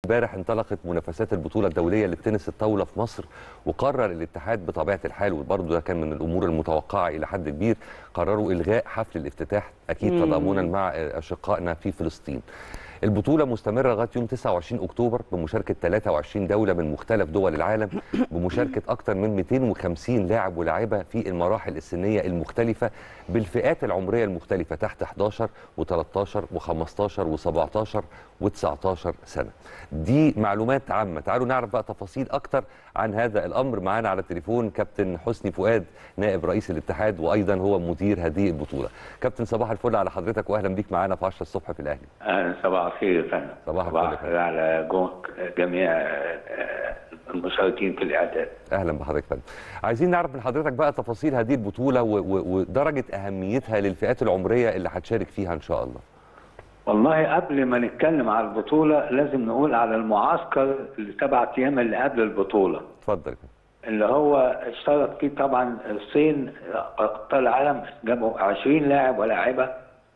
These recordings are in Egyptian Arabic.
امبارح انطلقت منافسات البطوله الدوليه للتنس الطاوله في مصر وقرر الاتحاد بطبيعه الحال وبرضه ده كان من الامور المتوقعه الى حد كبير قرروا الغاء حفل الافتتاح اكيد مم. تضامنا مع اشقائنا في فلسطين. البطوله مستمره لغايه يوم 29 اكتوبر بمشاركه 23 دوله من مختلف دول العالم بمشاركه اكثر من 250 لاعب ولاعبه في المراحل السنيه المختلفه بالفئات العمريه المختلفه تحت 11 و13 و15 و17 و19 سنه. دي معلومات عامه، تعالوا نعرف بقى تفاصيل اكتر عن هذا الامر معانا على التليفون كابتن حسني فؤاد نائب رئيس الاتحاد وايضا هو مدير هذه البطوله. كابتن صباح الفل على حضرتك واهلا بيك معانا في 10 الصبح في الاهلي. أهلا صباح الخير يا فندم صباح الفل يا فندم. الخير على جو- جميع آه، المشاركين في الإعداد اهلا بحضرتك يا فندم. عايزين نعرف من حضرتك بقى تفاصيل هذه البطوله و- و- ودرجه اهميتها للفئات العمريه اللي هتشارك فيها ان شاء الله. والله قبل ما نتكلم على البطولة لازم نقول على المعسكر اللي سبعة أيام اللي قبل البطولة اتفضل اللي هو اشترك فيه طبعا الصين أبطال العالم جابوا 20 لاعب ولاعبة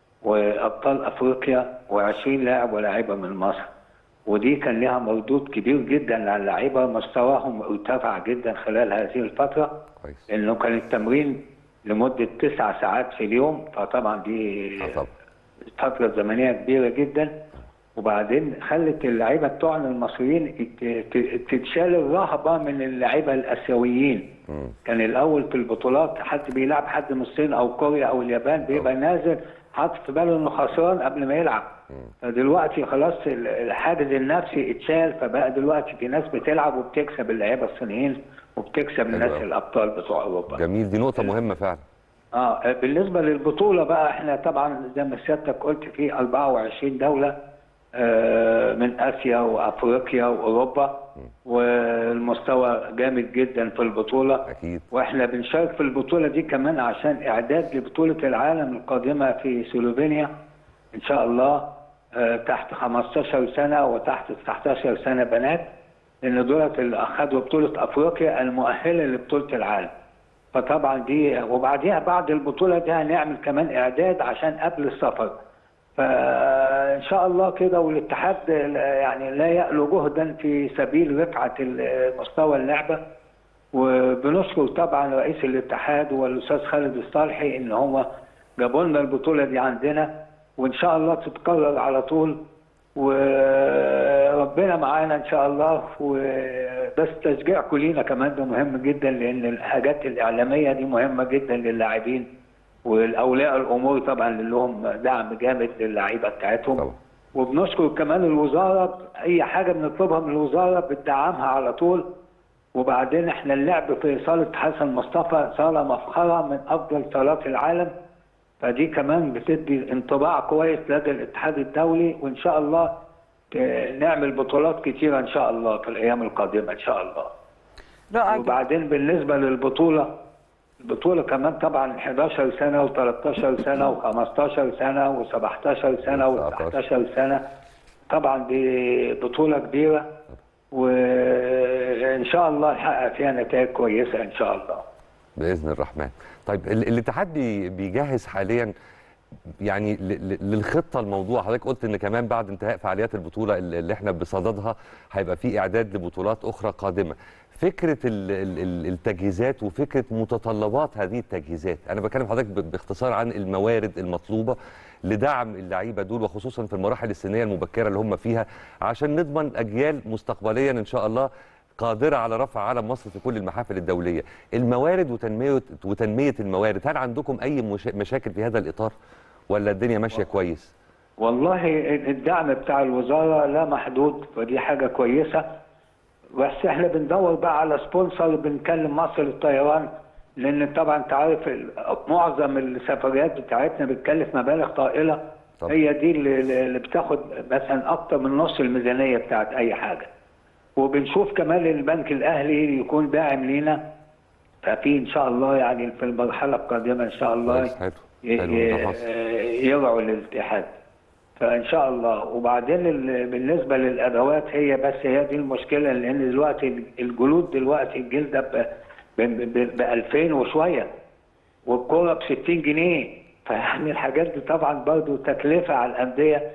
وأبطال أفريقيا و20 لاعب ولاعبة من مصر ودي كان لها مردود كبير جدا على اللعيبة مستواهم ارتفع جدا خلال هذه الفترة كويس. لأنه كان التمرين لمدة تسع ساعات في اليوم فطبعا دي آه طبعا. فترة زمنية كبيرة جدا وبعدين خلت اللعيبة بتوعنا المصريين ت- ت- تتشال الرهبة من اللعيبة الآسيويين مم. كان الأول في البطولات حد بيلعب حد من الصين أو كوريا أو اليابان بيبقى نازل حاطط في باله إنه خسران قبل ما يلعب فدلوقتي خلاص ال- الحاجز النفسي اتشال فبقى دلوقتي في ناس بتلعب وبتكسب اللعيبة الصينيين وبتكسب الناس أوي. الأبطال بتوع أوروبا جميل دي نقطه مهمه فعلا. اه بالنسبه للبطوله بقى احنا طبعا زي ما سيادتك قلت في 24 دوله آه، من اسيا وافريقيا واوروبا والمستوى جامد جدا في البطوله اكيد واحنا بنشارك في البطوله دي كمان عشان اعداد لبطوله العالم القادمه في سلوفينيا ان شاء الله آه، تحت 15 سنه وتحت 19 سنه بنات لان دولت اللي اخذوا بطوله افريقيا المؤهله لبطوله العالم فطبعا دي وبعديها بعد البطوله دي هنعمل كمان اعداد عشان قبل السفر فان شاء الله كده والاتحاد يعني لا يألو جهدا في سبيل رفعه مستوى اللعبه وبنشكر طبعا رئيس الاتحاد والاستاذ خالد الصالحي ان هو جابوا لنا البطوله دي عندنا وان شاء الله تتكرر على طول وربنا معانا ان شاء الله وبس تشجيعكم لينا كمان ده مهم جدا لان الحاجات الاعلاميه دي مهمه جدا للاعبين والاولياء الامور طبعا اللي لهم دعم جامد للعيبه بتاعتهم طبعا. وبنشكر كمان الوزاره اي حاجه بنطلبها من الوزاره بتدعمها على طول وبعدين احنا اللعب في صاله حسن مصطفى صاله مفخره من افضل صالات العالم فدي كمان بتدي انطباع كويس لدى الاتحاد الدولي وان شاء الله ت- نعمل بطولات كتيره ان شاء الله في الايام القادمه ان شاء الله رائع جدا. وبعدين بالنسبه للبطوله البطوله كمان طبعا 11 سنه و13 سنه و15 سنه و17 سنه و19 سنه طبعا دي بطوله كبيره وان شاء الله نحقق فيها نتائج كويسه ان شاء الله باذن الرحمن. طيب ال- الاتحاد بي- بيجهز حاليا يعني ل- ل- للخطه الموضوع حضرتك قلت ان كمان بعد انتهاء فعاليات البطوله اللي اللي احنا بصددها هيبقى في اعداد لبطولات اخرى قادمه. فكره ال- ال- ال- التجهيزات وفكره متطلبات هذه التجهيزات، انا بكلم حضرتك ب- باختصار عن الموارد المطلوبه لدعم اللعيبه دول وخصوصا في المراحل السنيه المبكره اللي هم فيها عشان نضمن اجيال مستقبليا ان شاء الله قادره على رفع علم مصر في كل المحافل الدوليه الموارد وتنميه وتنميه الموارد هل عندكم اي مشا- مشاكل في هذا الاطار ولا الدنيا ماشيه كويس والله الدعم بتاع الوزاره لا محدود فدي حاجه كويسه بس احنا بندور بقى على سبونسر بنكلم مصر للطيران لان طبعا انت عارف ال- معظم السفريات بتاعتنا بتكلف مبالغ طائله طبعا. هي دي اللي اللي بتاخد مثلا اكتر من نص الميزانيه بتاعت اي حاجه وبنشوف كمان البنك الاهلي يكون داعم لينا ففي ان شاء الله يعني في المرحله القادمه ان شاء الله كويس حلو ي- حلو ي- ده حصل. يرعوا الاتحاد فان شاء الله وبعدين ال- بالنسبه للادوات هي بس هي دي المشكله لان دلوقتي الجلود دلوقتي الجلده ب 2000 وشويه والكوره ب 60 جنيه فيعني الحاجات دي طبعا برضو تكلفه على الانديه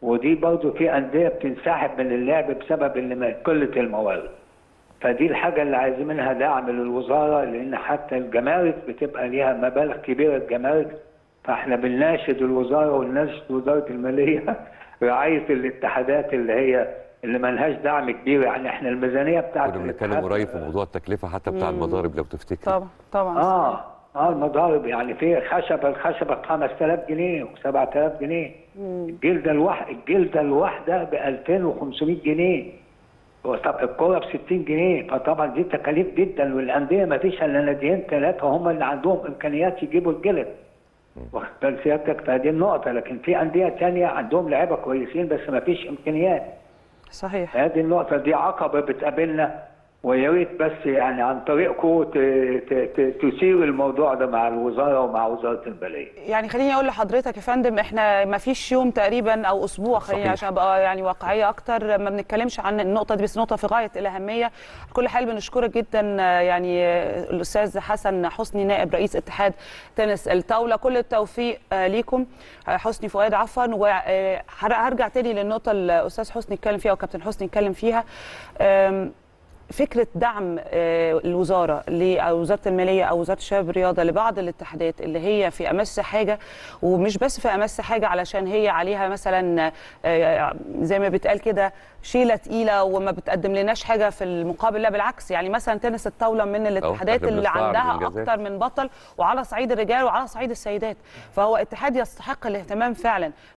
ودي برضه في انديه بتنسحب من اللعب بسبب اللي ما- قله الموارد فدي الحاجه اللي عايزين منها دعم للوزاره لان حتى الجمارك بتبقى ليها مبالغ كبيره الجمارك فاحنا بنناشد الوزاره ونناشد وزاره الماليه رعايه الاتحادات اللي هي اللي ملهاش دعم كبير يعني احنا الميزانيه بتاعت كنا بنتكلم الاتحاد- قريب في موضوع التكلفه حتى بتاع المضارب لو تفتكر طبعا طبعا اه اه المضارب يعني في خشبه الخشبه ب 5000 جنيه و7000 جنيه الجلده الواحد الجلده الواحده ب 2500 جنيه طب الكوره ب 60 جنيه فطبعا دي تكاليف جدا والانديه ما فيش الا ناديين ثلاثه هم اللي عندهم امكانيات يجيبوا الجلد واخد بال سيادتك فدي النقطه لكن في انديه ثانيه عندهم لعيبه كويسين بس ما فيش امكانيات صحيح هذه النقطة دي عقبة بتقابلنا ويا ريت بس يعني عن طريقكم ت- ت- ت- تثير الموضوع ده مع الوزارة ومع وزارة المالية. يعني خليني اقول لحضرتك يا فندم احنا ما فيش يوم تقريبا او اسبوع خليني صحيح. عشان ابقى يعني واقعيه اكتر ما بنتكلمش عن النقطه دي بس نقطه في غايه الاهميه على كل حال بنشكرك جدا آه، يعني آه، الاستاذ حسن حسني نائب رئيس اتحاد تنس الطاوله كل التوفيق آه، ليكم آه، حسني فؤاد عفوا وهرجع تاني للنقطه اللي الاستاذ حسني اتكلم فيها وكابتن حسني اتكلم فيها آم، فكره دعم آه، الوزاره ل- او وزاره الماليه او وزاره الشباب والرياضه لبعض الاتحادات اللي هي في امس حاجه ومش بس في امس حاجه علشان هي عليها مثلا آه، زي ما بيتقال كده شيله تقيله وما بتقدم لناش حاجه في المقابل لا بالعكس يعني مثلا تنس الطاوله من الاتحادات إحنا اللي بنستعرض عندها الإنجازات. اكتر من بطل وعلى صعيد الرجال وعلى صعيد السيدات فهو اتحاد يستحق الاهتمام فعلا